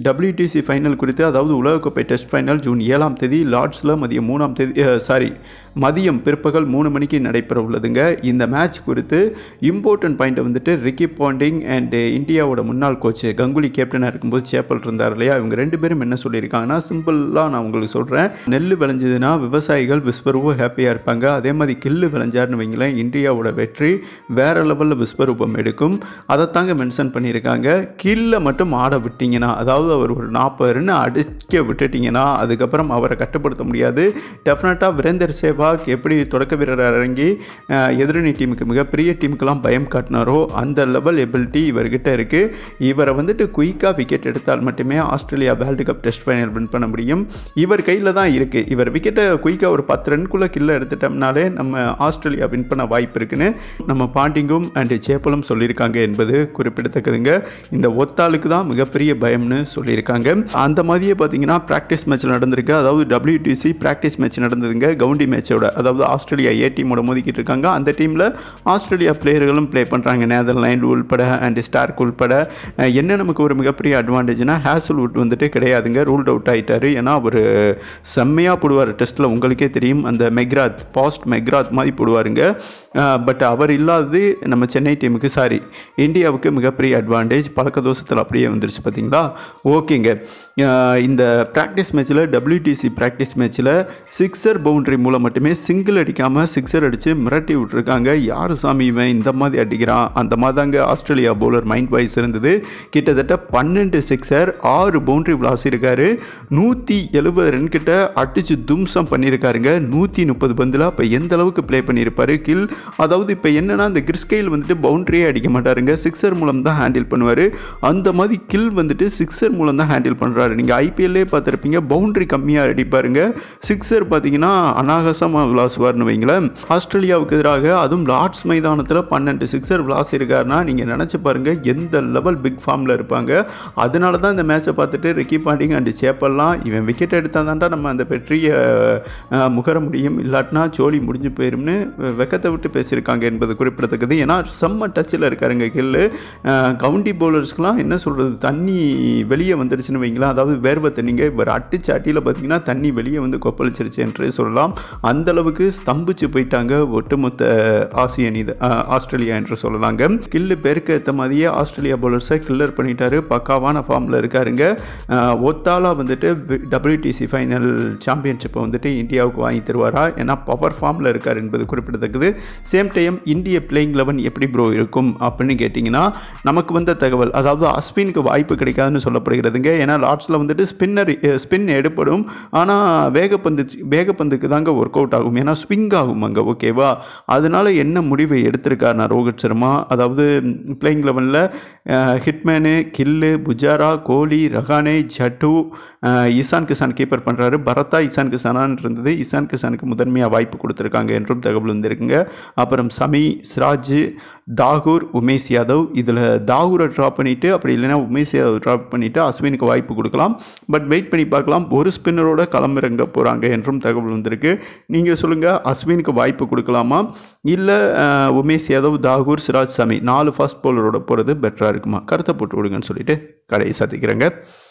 WTC final குறித்து அதாவது உலகக்கோப்பை டெஸ்ட் ஃபைனல் ஜூன் ஏழாம் தேதி லார்ட்ஸில் மதியம் மூணாம் தேதி சாரி மதியம் பிற்பகல் மூணு மணிக்கு நடைபெற உள்ளதுங்க இந்த மேட்ச் குறித்து இம்பார்ட்டன்ட் பாயிண்ட்டை வந்துட்டு ரிக்கி பாண்டிங் அண்ட் இந்தியாவோட முன்னாள் கோச் கங்குலி கேப்டனாக இருக்கும்போது சேப்பல் இருந்தார் இல்லையா இவங்க ரெண்டு பேரும் என்ன சொல்லியிருக்காங்கன்னா சிம்பிளாக நான் உங்களுக்கு சொல்கிறேன் நெல் விளைஞ்சதுன்னா விவசாயிகள் விஸ்வரூபம் ஹாப்பியாக இருப்பாங்க அதே மாதிரி கில்லு விளைஞ்சாருன்னு வைங்களேன் இந்தியாவோட வெற்றி வேற லெவலில் விஸ்வரூபம் எடுக்கும் அதைத்தாங்க மென்ஷன் பண்ணியிருக்காங்க கில்லை மட்டும் ஆட விட்டீங்கன்னா அதாவது அவர் ஒரு நாற்பது ரன் அடிக்க விட்டுட்டீங்கன்னா அதுக்கப்புறம் அவரை கட்டுப்படுத்த முடியாது டெஃபினட்டாக வீரேந்தர் சேவாக் எப்படி தொடக்க வீரர் இறங்கி அஹ், எதிரணி டீமுக்கு மிகப்பெரிய டீமுக்கெல்லாம் பயம் காட்டினாரோ அந்த லெவல் எபிலிட்டி இவர்கிட்ட இருக்குது இவரை வந்துட்டு குயிக்காக விக்கெட் எடுத்தால் மட்டுமே Australia world cup test final win பண்ண முடியும் இவர் கையில் தான் இருக்குது இவர் விக்கெட்டை குயிக்காக ஒரு பத்து ரன்குள்ளே கில்ல எடுத்துட்டோம்னாலே நம்ம ஆஸ்திரேலியா வின் பண்ண வாய்ப்பு இருக்குன்னு நம்ம பாண்டிங்கும் அண்ட் சேப்பலும் சொல்லியிருக்காங்க என்பது குறிப்பிடத்தக்கதுங்க இந்த ஒத்தாளுக்கு தான் மிகப்பெரிய பயம்னு சொல்லியிருக்காங்க அந்த மாதிரியே பார்த்தீங்கன்னா ப்ராக்டிஸ் மேட்ச் நடந்திருக்கு அதாவது WTC ப்ராக்டிஸ் மேட்ச் நடந்ததுங்க கவுண்டி மேட்சோட அதாவது ஆஸ்திரேலியா ஏ டீமோட மோதிக்கிட்டு இருக்காங்க அந்த டீமில் ஆஸ்திரேலியா பிளேயர்களும் ப்ளே பண்ணுறாங்க நேதர்லைண்ட் உள்பட அண்ட் ஸ்டார்க் உள்பட அஹ், என்ன நமக்கு ஒரு மிகப்பெரிய அட்வான்டேஜ்னா ஹேசல்வுட் வந்துட்டு கிடையாதுங்க ரூல்ட் அவுட் ஆயிட்டாரு ஏன்னா அவர் செம்மையாக போடுவார் டெஸ்ட்டில் உங்களுக்கே தெரியும் அந்த மெக்ராத் பாஸ்ட் மெக்ராத் மாதிரி போடுவாருங்க பட் அவர் இல்லாதது நம்ம சென்னை டீமுக்கு சாரி இந்தியாவுக்கு மிகப்பெரிய அட்வான்டேஜ் பழக்க தோசத்தில் அப்படியே வந்துருச்சு பார்த்தீங்களா ஓகேங்க அஹ், இந்த ப்ராக்டிஸ் மேட்ச்சில் WTC ப்ராக்டிஸ் மேட்ச்சில் சிக்ஸர் பவுண்டரி மூலம் மட்டுமே சிங்கிள் அடிக்காமல் சிக்ஸர் அடித்து மிரட்டி விட்டுருக்காங்க யார் சாமி இவன் இந்த மாதிரி அடிக்கிறான் அந்த மாதிரி தாங்க ஆஸ்திரேலியா பவுலர் மைண்ட் வாய்ஸ் இருந்தது கிட்டத்தட்ட பன்னெண்டு சிக்ஸர் ஆறு பவுண்டரி விளாசிருக்காரு நூற்றி எழுபது ரன் கிட்ட அடிச்சு தும்சம் பண்ணியிருக்காருங்க நூற்றி முப்பது பந்தில் அப்போ எந்த அளவுக்கு ப்ளே பண்ணியிருப்பாரு கில் அதாவது இப்போ என்னன்னா இந்த கிறிஸ்கைல் வந்துட்டு பவுண்டரியே அடிக்க மாட்டாருங்க சிக்ஸர் மூலம் தான் ஹேண்டில் பண்ணுவார் அந்த மாதிரி கில் வந்துட்டு சிக்ஸர் மூலம் தான் ஹேண்டில் பண்ணுறாரு நீங்கள் ஐபிஎல்லே பார்த்துருப்பீங்க பவுண்டரி கம்மியாக அடிப்பாருங்க சிக்ஸர் பார்த்தீங்கன்னா அனாகசமாக விளாசுவார்னு வைங்களேன் ஆஸ்திரேலியாவுக்கு எதிராக அதுவும் லார்ட்ஸ் மைதானத்தில் பன்னெண்டு சிக்ஸர் விளாஸ் இருக்காருன்னா நீங்கள் நினச்சி பாருங்க எந்த லெவல் பிக் ஃபார்மில் இருப்பாங்க அதனால தான் இந்த மேட்சை பார்த்துட்டு ரிக்கி பாண்டிங் அண்ட் சேப்பல்லாம் இவன் விக்கெட் எடுத்தால் தான்டா நம்ம அந்த வெற்றியை அஹ், முகர முடியும் இல்லாட்டினா ஜோலி முடிஞ்சு போயிரும்னு வெக்கத்தை விட்டு பேசியிருக்காங்க என்பது குறிப்பிடத்தக்கது ஏன்னா செம்ம டச்சில் இருக்காருங்க கில்லு கவுண்டி பவுலர்ஸ்க்குலாம் என்ன சொல்கிறது தண்ணி வெளியே வந்துருச்சுன்னு வைங்களேன் அதாவது வேர்வை தண்ணிங்க இவர் அட்டிச்சு அட்டியில் பார்த்தீங்கன்னா தண்ணி வெளியே வந்து கொப்பளிச்சிருச்சு என்றே சொல்லலாம் அந்த அளவுக்கு ஸ்தம்பிச்சு போயிட்டாங்க ஒட்டுமொத்த ஆசிய அணி இது- அஹ், ஆஸ்திரேலியா என்று சொல்லலாங்க கில்லு பேருக்கு ஏற்ற மாதிரியே ஆஸ்திரேலியா பவுலர்ஸை கில்லர் பண்ணிட்டாரு பக்காவான ஃபார்மில் இருக்காருங்க அஹ், ஒத்தாலா வந்துட்டு WTC ஃபைனல் சாம்பியன்ஷிப்பை வந்துட்டு இந்தியாவுக்கு வாங்கி தருவாரா ஏன்னா பவர் ஃபார்மில் இருக்கார் என்பது குறிப்பிடத்தக்கது சேம் டைம் இந்திய பிளேயிங் லெவன் எப்படி ப்ரோ இருக்கும் அப்படின்னு கேட்டிங்கன்னா நமக்கு வந்த தகவல் அதாவது அஸ்வினுக்கு வாய்ப்பு கிடைக்காதுன்னு சொல்லப்படுகிறதுங்க ஏன்னா லார்ட்ஸில் வந்துட்டு ஸ்பின்னர் ஸ்பின் எடுப்படும் ஆனால் வேகப்பந்து வேகப்பந்துக்கு தாங்க ஒர்க் அவுட் ஆகும் ஏன்னா ஸ்விங் ஆகும் அங்கே ஓகேவா அதனால என்ன முடிவை எடுத்திருக்காருனா ரோஹித் சர்மா அதாவது பிளேயிங் லெவனில் ஹிட்மேனு கில்லு புஜாரா கோலி ரஹானே ஜட்டு அஹ், ஈசான் கிசான் கீப்பர் பண்ணுறாரு பரத்தா ஈசான் கிசானான் இருந்தது ஈசான் கிசானுக்கு முதன்மையாக வாய்ப்பு கொடுத்துருக்காங்க என்றும் தகவல் வந்திருக்குங்க அப்புறம் சமி சிராஜ் தாகூர் உமேஷ் யாதவ் இதில் தாகூரை ட்ராப் பண்ணிவிட்டு அப்படி இல்லைன்னா உமேஷ் யாதவ் ட்ராப் பண்ணிவிட்டு அஸ்வினுக்கு வாய்ப்பு கொடுக்கலாம் பட் வெயிட் பண்ணி பார்க்கலாம் ஒரு ஸ்பின்னரோட களமிறங்க போகிறாங்க என்றும் தகவல் வந்திருக்கு நீங்கள் சொல்லுங்கள் அஸ்வினுக்கு வாய்ப்பு கொடுக்கலாமா இல்லை உமேஷ் யாதவ் தாகூர் சிராஜ் சமி நாலு ஃபாஸ்ட் பவுலரோட போகிறது பெட்டராக இருக்குமா கருத்தை போட்டு விடுங்கன்னு சொல்லிட்டு கடையை சாத்திக்கிறேங்க